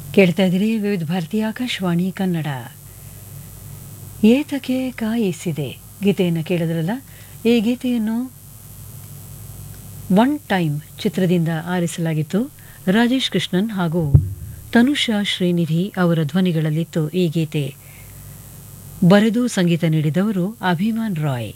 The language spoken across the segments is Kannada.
ಕೇಳ್ತಾ ಇದ್ದೀರಿ ವಿವಿಧ ಭಾರತೀಯ ಆಕಾಶವಾಣಿ ಕನ್ನಡ ಏತಕ್ಕೆ ಕಾಯಿಸಿದೆ ಗೀತೆಯನ್ನು ಕೇಳಿದ್ರಲ್ಲ ಈ ಗೀತೆಯನ್ನು ಒನ್ ಟೈಮ್ ಚಿತ್ರದಿಂದ ಆರಿಸಲಾಗಿತ್ತು ರಾಜೇಶ್ ಕೃಷ್ಣನ್ ಹಾಗೂ ತನುಷಾ ಶ್ರೀನಿಧಿ ಅವರ ಧ್ವನಿಗಳಲ್ಲಿತ್ತು ಈ ಗೀತೆ ಬರೆದು ಸಂಗೀತ ನೀಡಿದವರು ಅಭಿಮಾನ್ ರಾಯ್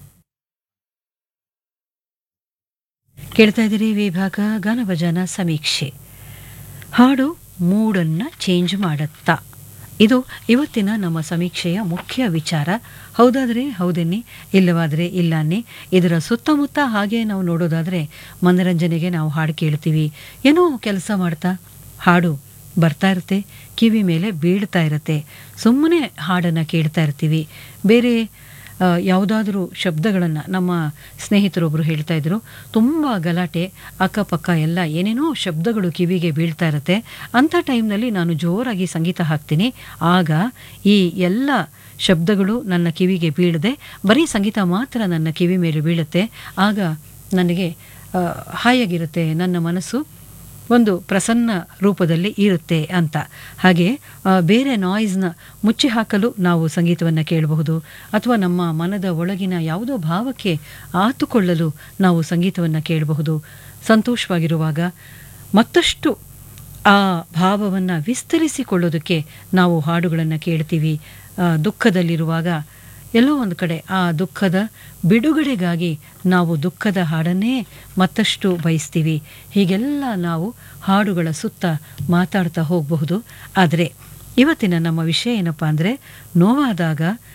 ಕೇಳ್ತಾ ಇದ್ದೀರಿ ವಿಭಾಗ ಗಾನಭಜನ ಸಮೀಕ್ಷೆ ಹಾಡು ಮೂಡನ್ನು ಚೇಂಜ್ ಮಾಡತ್ತಾ ಇದು ಇವತ್ತಿನ ನಮ್ಮ ಸಮೀಕ್ಷೆಯ ಮುಖ್ಯ ವಿಚಾರ ಹೌದಾದರೆ ಹೌದೆನ್ನಿ ಇಲ್ಲವಾದರೆ ಇಲ್ಲ ಅನ್ನಿ ಇದರ ಸುತ್ತಮುತ್ತ ಹಾಗೆ ನಾವು ನೋಡೋದಾದರೆ ಮನರಂಜನೆಗೆ ನಾವು ಹಾಡು ಕೇಳ್ತೀವಿ ಏನೋ ಕೆಲಸ ಮಾಡ್ತಾ ಹಾಡು ಬರ್ತಾ ಇರುತ್ತೆ ಕಿವಿ ಮೇಲೆ ಬೀಳ್ತಾ ಇರುತ್ತೆ ಸುಮ್ಮನೆ ಹಾಡನ್ನು ಕೇಳ್ತಾ ಇರ್ತೀವಿ ಬೇರೆ ಯಾವುದಾದ್ರೂ ಶಬ್ದಗಳನ್ನು ನಮ್ಮ ಸ್ನೇಹಿತರೊಬ್ಬರು ಹೇಳ್ತಾ ಇದ್ರು ತುಂಬ ಗಲಾಟೆ ಅಕ್ಕಪಕ್ಕ ಎಲ್ಲ ಏನೇನೋ ಶಬ್ದಗಳು ಕಿವಿಗೆ ಬೀಳ್ತಾ ಇರುತ್ತೆ ಅಂಥ ಟೈಮ್ನಲ್ಲಿ ನಾನು ಜೋರಾಗಿ ಸಂಗೀತ ಹಾಕ್ತೀನಿ ಆಗ ಈ ಎಲ್ಲ ಶಬ್ದಗಳು ನನ್ನ ಕಿವಿಗೆ ಬೀಳದೆ ಬರೀ ಸಂಗೀತ ಮಾತ್ರ ನನ್ನ ಕಿವಿ ಮೇಲೆ ಬೀಳುತ್ತೆ ಆಗ ನನಗೆ ಹಾಯಾಗಿರುತ್ತೆ ನನ್ನ ಮನಸ್ಸು ಒಂದು ಪ್ರಸನ್ನ ರೂಪದಲ್ಲಿ ಇರುತ್ತೆ ಅಂತ ಹಾಗೆ ಬೇರೆ ನಾಯ್ಸ್ನ ಮುಚ್ಚಿ ಹಾಕಲು ನಾವು ಸಂಗೀತವನ್ನು ಕೇಳಬಹುದು ಅಥವಾ ನಮ್ಮ ಮನದ ಒಳಗಿನ ಯಾವುದೋ ಭಾವಕ್ಕೆ ಆತುಕೊಳ್ಳಲು ನಾವು ಸಂಗೀತವನ್ನು ಕೇಳಬಹುದು ಸಂತೋಷವಾಗಿರುವಾಗ ಮತ್ತಷ್ಟು ಆ ಭಾವವನ್ನು ವಿಸ್ತರಿಸಿಕೊಳ್ಳೋದಕ್ಕೆ ನಾವು ಹಾಡುಗಳನ್ನು ಕೇಳ್ತೀವಿ ದುಃಖದಲ್ಲಿರುವಾಗ ಎಲ್ಲೋ ಒಂದು ಕಡೆ ಆ ದುಃಖದ ಬಿಡುಗಡೆಗಾಗಿ ನಾವು ದುಃಖದ ಹಾಡನ್ನೇ ಮತ್ತಷ್ಟು ಬಯಸ್ತೀವಿ ಹೀಗೆಲ್ಲ ನಾವು ಹಾಡುಗಳ ಸುತ್ತ ಮಾತಾಡ್ತಾ ಹೋಗಬಹುದು ಆದರೆ ಇವತ್ತಿನ ನಮ್ಮ ವಿಷಯ ಏನಪ್ಪ ಅಂದರೆ ನೋವಾದಾಗ